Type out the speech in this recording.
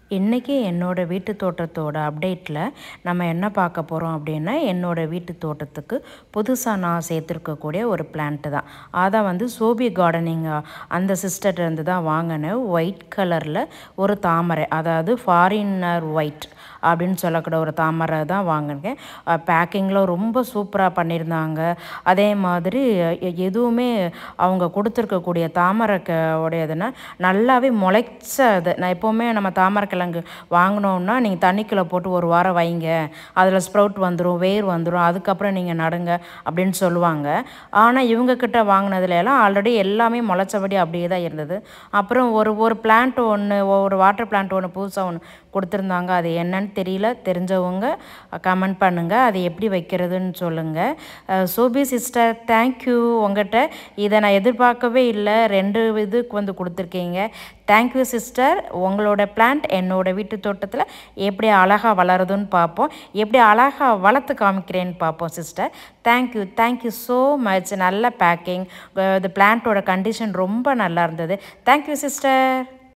இன்றைக்கி என்னோடய வீட்டு தோட்டத்தோட அப்டேட்டில் நம்ம என்ன பார்க்க போகிறோம் அப்படின்னா என்னோடய வீட்டு தோட்டத்துக்கு புதுசாக நான் சேர்த்துருக்கக்கூடிய ஒரு பிளான்ட்டு தான் அதை வந்து சோபி கார்டனிங் அந்த சிஸ்டர்லேருந்து தான் வாங்கினேன் ஒயிட் கலரில் ஒரு தாமரை அதாவது ஃபாரினர் ஒயிட் அப்படின்னு சொல்லக்கூடிய ஒரு தாமரை தான் வாங்கினேன் பேக்கிங்கில் ரொம்ப சூப்பராக பண்ணியிருந்தாங்க அதே மாதிரி எ- எதுவுமே அவங்க கொடுத்துருக்கக்கூடிய தாமரை க- உடையதுன்னா நல்லாவே முளைச்சது நான் எப்போவுமே நம்ம தாமரை கிழங்கு வாங்கினோம்னா நீங்கள் தண்ணிக்குள்ளே போட்டு ஒரு வாரம் வைங்க அதில் ஸ்ப்ரவுட் வந்துடும் வேர் வந்துடும் அதுக்கப்புறம் நீங்கள் நடுங்க அப்படின்னு சொல்லுவாங்க ஆனால் இவங்கக்கிட்ட வாங்கினதுல எல்லாம் ஆல்ரெடி எல்லாமே முளைச்சபடி அப்படியே தான் இருந்தது அப்புறம் ஒரு ஒரு பிளான்ட் ஒன்று ஒரு வாட்டர் பிளான்ட் ஒன்று புதுசாக ஒன்று கொடுத்துருந்தாங்க அது என்னன்னு தெரியல தெரிஞ்சவங்க கமெண்ட் பண்ணுங்கள் அது எப்படி வைக்கிறதுன்னு சொல்லுங்கள் சோபி சிஸ்டர் தேங்க்யூ உங்கள்கிட்ட இதை நான் எதிர்பார்க்கவே இல்லை ரெண்டு இதுக்கு வந்து கொடுத்துருக்கீங்க தேங்க்யூ சிஸ்டர் உங்களோட பிளான்ட் என்னோட வீட்டு தோட்டத்தில் எப்படி அழகாக வளருதுன்னு பார்ப்போம் எப்படி அழகாக வளர்த்து காமிக்கிறேன்னு பார்ப்போம் sister thank you thank you so much நல்ல பேக்கிங் இந்த பிளான்ட்டோட கண்டிஷன் ரொம்ப நல்லா இருந்தது தேங்க்யூ சிஸ்டர்